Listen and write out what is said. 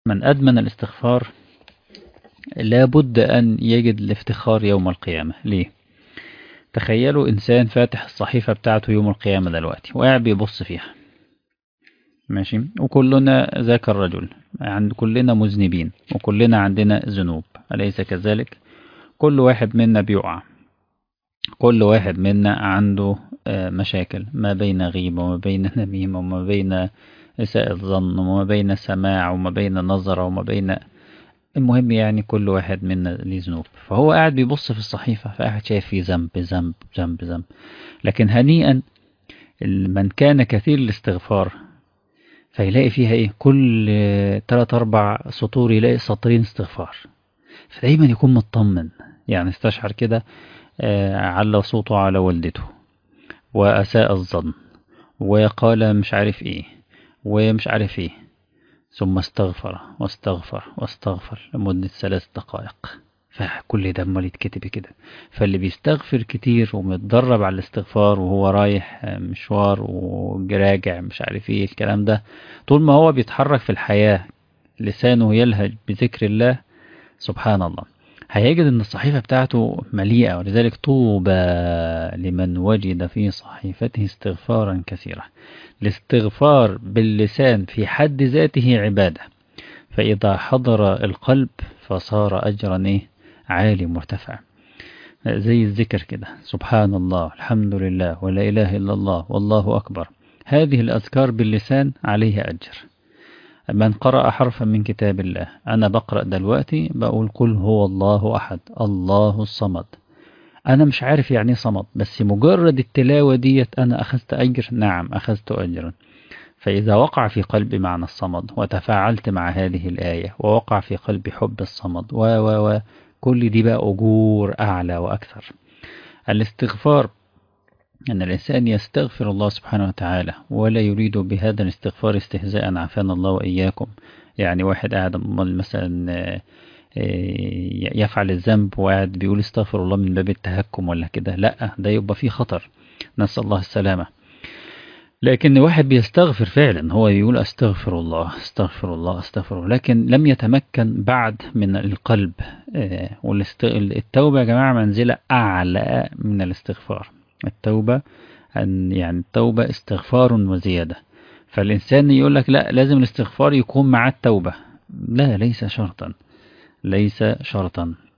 من أدمن الاستغفار لابد أن يجد الافتخار يوم القيامة ليه؟ تخيلوا إنسان فاتح الصحيفة بتاعته يوم القيامة دلوقتي وقاعد بيبص فيها ماشي وكلنا ذاك الرجل عند كلنا مذنبين وكلنا عندنا ذنوب أليس كذلك كل واحد منا بيقع كل واحد منا عنده مشاكل ما بين غيبة وما بين نميمة وما بين إساءة ظن وما بين سماع وما بين نظر وما بين المهم يعني كل واحد منا ليه ذنوب فهو قاعد بيبص في الصحيفة فقاعد شايف فيه ذنب ذنب ذنب ذنب لكن هنيئا من كان كثير الاستغفار فيلاقي فيها ايه كل تلات اربع سطور يلاقي سطرين استغفار فدايما يكون مطمن يعني استشعر كده على صوته على والدته وأساء الظن وقال مش عارف ايه ومش عارف ايه ثم استغفر واستغفر واستغفر لمدة ثلاث دقائق فكل ده امال يتكتب كده فاللي بيستغفر كتير ومتدرب على الاستغفار وهو رايح مشوار وراجع مش عارف ايه الكلام ده طول ما هو بيتحرك في الحياة لسانه يلهج بذكر الله سبحان الله هيجد ان الصحيفة بتاعته مليئة ولذلك طوبى لمن وجد في صحيفته استغفارا كثيرا الاستغفار باللسان في حد ذاته عبادة فإذا حضر القلب فصار أجرا إيه عالي مرتفع زي الذكر كده سبحان الله الحمد لله ولا إله إلا الله والله أكبر هذه الأذكار باللسان عليها أجر من قرأ حرفا من كتاب الله أنا بقرأ دلوقتي بقول قل هو الله أحد الله الصمد أنا مش عارف يعني صمد بس مجرد التلاوة ديت أنا أخذت أجر نعم أخذت أجرا فإذا وقع في قلبي معنى الصمد وتفاعلت مع هذه الآية ووقع في قلبي حب الصمد و و و كل دي بقى أجور أعلى وأكثر الاستغفار أن الإنسان يستغفر الله سبحانه وتعالى ولا يريد بهذا الاستغفار استهزاء عافانا الله وإياكم يعني واحد قاعد مثلا يفعل الذنب وقاعد بيقول استغفر الله من باب التهكم ولا كده لا ده يبقى فيه خطر نسأل الله السلامة لكن واحد بيستغفر فعلا هو يقول استغفر الله استغفر الله استغفر الله لكن لم يتمكن بعد من القلب والتوبة يا جماعة منزلة أعلى من الاستغفار التوبة أن يعني التوبة استغفار وزيادة فالإنسان يقول لك لا لازم الاستغفار يكون مع التوبة لا ليس شرطا ليس شرطا